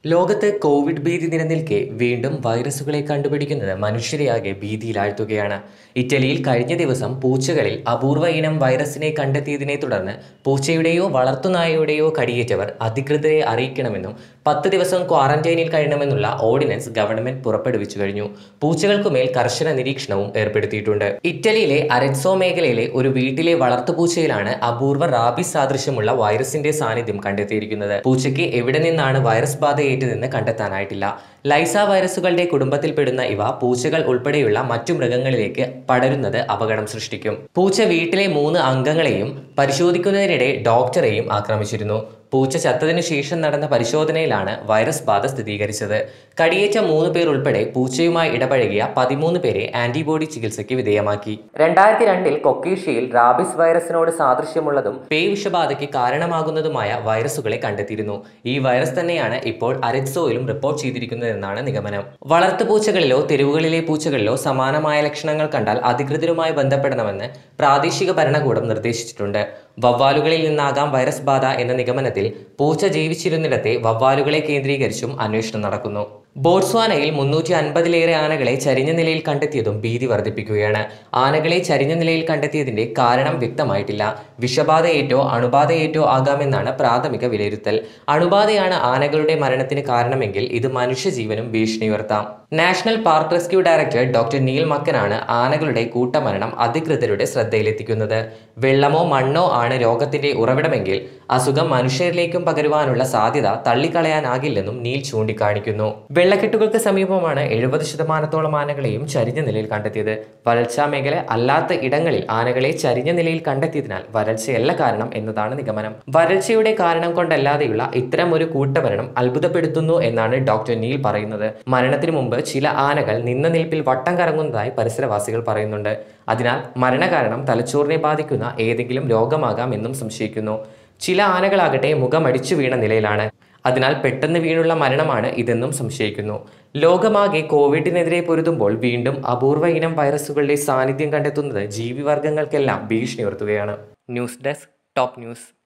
ലോകത്ത് കോവിഡ് ഭീതി നിലനിൽക്കെ വീണ്ടും വൈറസുകളെ കണ്ടുപിടിക്കുന്നത് മനുഷ്യരെയാകെ ഭീതിയിലാഴ്ത്തുകയാണ് ഇറ്റലിയിൽ കഴിഞ്ഞ ദിവസം പൂച്ചകളിൽ അപൂർവ ഇനം വൈറസിനെ കണ്ടെത്തിയതിനെ തുടർന്ന് പൂച്ചയുടെയോ വളർത്തുനായയുടെയോ കടിയേറ്റവർ അധികൃതരെ അറിയിക്കണമെന്നും പത്ത് ദിവസം ക്വാറന്റൈനിൽ കഴിയണമെന്നുള്ള ഓർഡിനൻസ് ഗവൺമെന്റ് പുറപ്പെടുവിച്ചു കഴിഞ്ഞു പൂച്ചകൾക്കുമേൽ കർശന നിരീക്ഷണവും ഏർപ്പെടുത്തിയിട്ടുണ്ട് ഇറ്റലിയിലെ അരെറ്റ്സോ മേഖലയിലെ ഒരു വീട്ടിലെ വളർത്തുപൂച്ചയിലാണ് അപൂർവ റാബിസ് സാദൃശ്യമുള്ള വൈറസിന്റെ സാന്നിധ്യം കണ്ടെത്തിയിരിക്കുന്നത് പൂച്ചയ്ക്ക് എവിടെ നിന്നാണ് വൈറസ് ബാധയേറ്റതെന്ന് കണ്ടെത്താനായിട്ടില്ല ലൈസ വൈറസുകളുടെ കുടുംബത്തിൽപ്പെടുന്ന ഇവ പൂച്ചകൾ ഉൾപ്പെടെയുള്ള മറ്റു മൃഗങ്ങളിലേക്ക് പടരുന്നത് അപകടം സൃഷ്ടിക്കും പൂച്ച വീട്ടിലെ മൂന്ന് അംഗങ്ങളെയും പരിശോധിക്കുന്നതിനിടെ ഡോക്ടറെയും ആക്രമിച്ചിരുന്നു പൂച്ച ചത്തതിനു ശേഷം നടന്ന പരിശോധനയിലാണ് വൈറസ് ബാധ സ്ഥിരീകരിച്ചത് കടിയേറ്റ മൂന്ന് പേർ ഉൾപ്പെടെ പൂച്ചയുമായി ഇടപഴകിയ പതിമൂന്ന് പേരെ ആന്റിബോഡി ചികിത്സയ്ക്ക് വിധേയമാക്കി രണ്ടായിരത്തി രണ്ടിൽ കൊക്കീഷ്യയിൽ റാബിസ് വൈറസിനോട് സാദൃശ്യമുള്ളതും പേയ് വിഷബാധയ്ക്ക് കാരണമാകുന്നതുമായ വൈറസുകളെ കണ്ടെത്തിയിരുന്നു ഈ വൈറസ് തന്നെയാണ് ഇപ്പോൾ അരെറ്റ്സോയിലും റിപ്പോർട്ട് ചെയ്തിരിക്കുന്നതെന്നാണ് നിഗമനം വളർത്തുപൂച്ചകളിലോ തെരുവുകളിലെ പൂച്ചകളിലോ സമാനമായ ലക്ഷണങ്ങൾ കണ്ടാൽ അധികൃതരുമായി ബന്ധപ്പെടണമെന്ന് പ്രാദേശിക ഭരണകൂടം നിർദ്ദേശിച്ചിട്ടുണ്ട് വവ്വാലുകളിൽ നിന്നാകാം വൈറസ് ബാധ എന്ന നിഗമനത്തിൽ പൂച്ച ജീവിച്ചിരുന്നിടത്തെ വവ്വാലുകളെ കേന്ദ്രീകരിച്ചും അന്വേഷണം നടക്കുന്നു ബോട്സ്വാനയിൽ മുന്നൂറ്റി അൻപതിലേറെ ആനകളെ ചരിഞ്ഞ നിലയിൽ കണ്ടെത്തിയതും ഭീതി വർദ്ധിപ്പിക്കുകയാണ് ആനകളെ ചരിഞ്ഞ നിലയിൽ കണ്ടെത്തിയതിന്റെ കാരണം വ്യക്തമായിട്ടില്ല വിഷബാധയേറ്റോ അണുബാധയേറ്റോ ആകാമെന്നാണ് പ്രാഥമിക വിലയിരുത്തൽ അണുബാധയാണ് ആനകളുടെ മരണത്തിന് കാരണമെങ്കിൽ ഇത് മനുഷ്യജീവനും ഭീഷണി ഉയർത്താം national park rescue director doctor Neil മക്കനാണ് ആനകളുടെ കൂട്ടമരണം അധികൃതരുടെ ശ്രദ്ധയിലെത്തിക്കുന്നത് വെള്ളമോ മണ്ണോ ആണ് രോഗത്തിന്റെ ഉറവിടമെങ്കിൽ അസുഖം മനുഷ്യരിലേക്കും പകരുവാനുള്ള സാധ്യത തള്ളിക്കളയാനാകില്ലെന്നും നീൽ ചൂണ്ടിക്കാണിക്കുന്നു വെള്ളക്കെട്ടുകൾക്ക് സമീപമാണ് എഴുപത് ശതമാനത്തോളം ആനകളെയും ചരിഞ്ഞ നിലയിൽ കണ്ടെത്തിയത് വരൾച്ചാ മേഖല അല്ലാത്ത ഇടങ്ങളിൽ ആനകളെ ചരിഞ്ഞ നിലയിൽ കണ്ടെത്തിയതിനാൽ വരൾച്ചയല്ല കാരണം എന്നതാണ് നിഗമനം വരൾച്ചയുടെ കാരണം കൊണ്ടല്ലാതെയുള്ള ഇത്തരം ഒരു കൂട്ടമരണം അത്ഭുതപ്പെടുത്തുന്നു എന്നാണ് ഡോക്ടർ നീൽ പറയുന്നത് മരണത്തിന് മുമ്പ് ചില ആനകൾ നിന്ന നിൽപ്പിൽ വട്ടം കറങ്ങുന്നതായി പരിസരവാസികൾ പറയുന്നുണ്ട് അതിനാൽ മരണകാരണം തലച്ചോറിനെ ബാധിക്കുന്ന ഏതെങ്കിലും രോഗമാകാം എന്നും സംശയിക്കുന്നു ചില ആനകളാകട്ടെ മുഖമടിച്ചു വീണ നിലയിലാണ് അതിനാൽ പെട്ടെന്ന് വീണുള്ള മരണമാണ് ഇതെന്നും സംശയിക്കുന്നു ലോകമാകെ കോവിഡിനെതിരെ പൊരുതുമ്പോൾ വീണ്ടും അപൂർവ ഇനം വൈറസുകളുടെ സാന്നിധ്യം കണ്ടെത്തുന്നത് ജീവിവർഗങ്ങൾക്കെല്ലാം ഭീഷണി ഉയർത്തുകയാണ് ന്യൂസ് ഡെസ്ക് ടോപ്പ് ന്യൂസ്